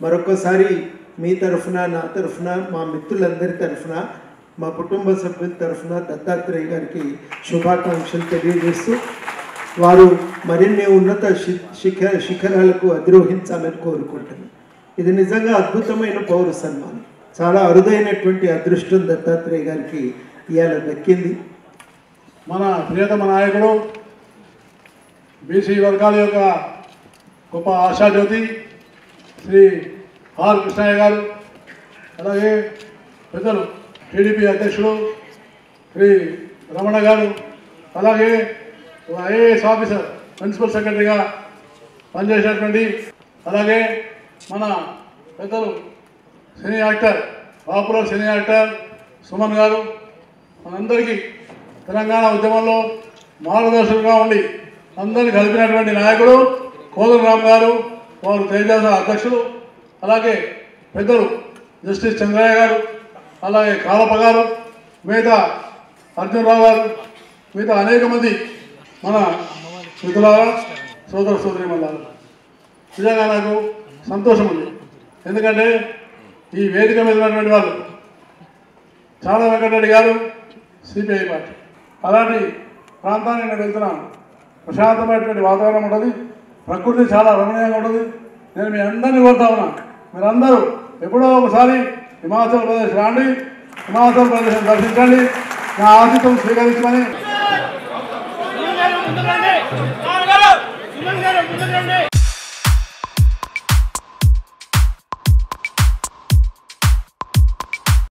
మరొకసారి మీ తరఫున నా తరఫున మా మిత్రులందరి తరఫున మా కుటుంబ సభ్యుల తరఫున దత్తాత్రేయ గారికి శుభాకాంక్షలు తెలియజేస్తూ వారు మరిన్ని ఉన్నత శి శిఖ శిఖరాలకు అధిరోహించాలని కోరుకుంటున్నాను ఇది నిజంగా అద్భుతమైన పౌర సన్మానం చాలా అరుదైనటువంటి అదృష్టం దత్తాత్రేయ గారికి ఇవాళ దక్కింది మన ప్రియతమ నాయకుడు బీసీ వర్గాల యొక్క గొప్ప ఆశాజ్యోతి శ్రీ ఆర్ కృష్ణయ్య గారు అలాగే పెద్దలు టీడీపీ అధ్యక్షుడు శ్రీ రమణ గారు అలాగే ఐఏఎస్ ఆఫీసర్ ప్రిన్సిపల్ సెక్రటరీగా పనిచేసినటువంటి అలాగే మన పెద్దలు cine actor popular cine actor Suman garu మనందరికీ తెలంగాణ ఉద్యమంలో మార్గదర్శకులుగా ఉండి అందరిని కలిపినటువంటి నాయకుడు కోదండరామ్ గారు వారు తేజాస అధ్యక్షులు అలాగే పెద్దలు జస్టిస్ చంద్రయ్య గారు అలాగే కాలప గారు మిగతా అర్జునరావు గారు మిగతా అనేక మంది మన మిత్రులారా సోదర సోదరి నిజంగా నాకు సంతోషం ఉంది ఎందుకంటే ఈ వేదిక మీద ఉన్నటువంటి వాళ్ళు చాలా వెంకటరెడ్డి గారు సిపిఐ పార్టీ అలాంటి ప్రాంతానికి నేను వెళ్తున్నాను ప్రశాంతమైనటువంటి వాతావరణం ఉంటుంది ప్రకృతి చాలా రమణీయంగా ఉంటుంది నేను మీ అందరినీ కోరుతా ఉన్నా మీరందరూ ఎప్పుడో ఒకసారి హిమాచల్ ప్రదేశ్ రాండి హిమాచల్ ప్రదేశ్ దర్శించండి నా ఆతిథ్యం స్వీకరించమని సుమన్ గారు ముందుకు రండి సుమన్ గారు సుమన్ గారు ముందుకు రండి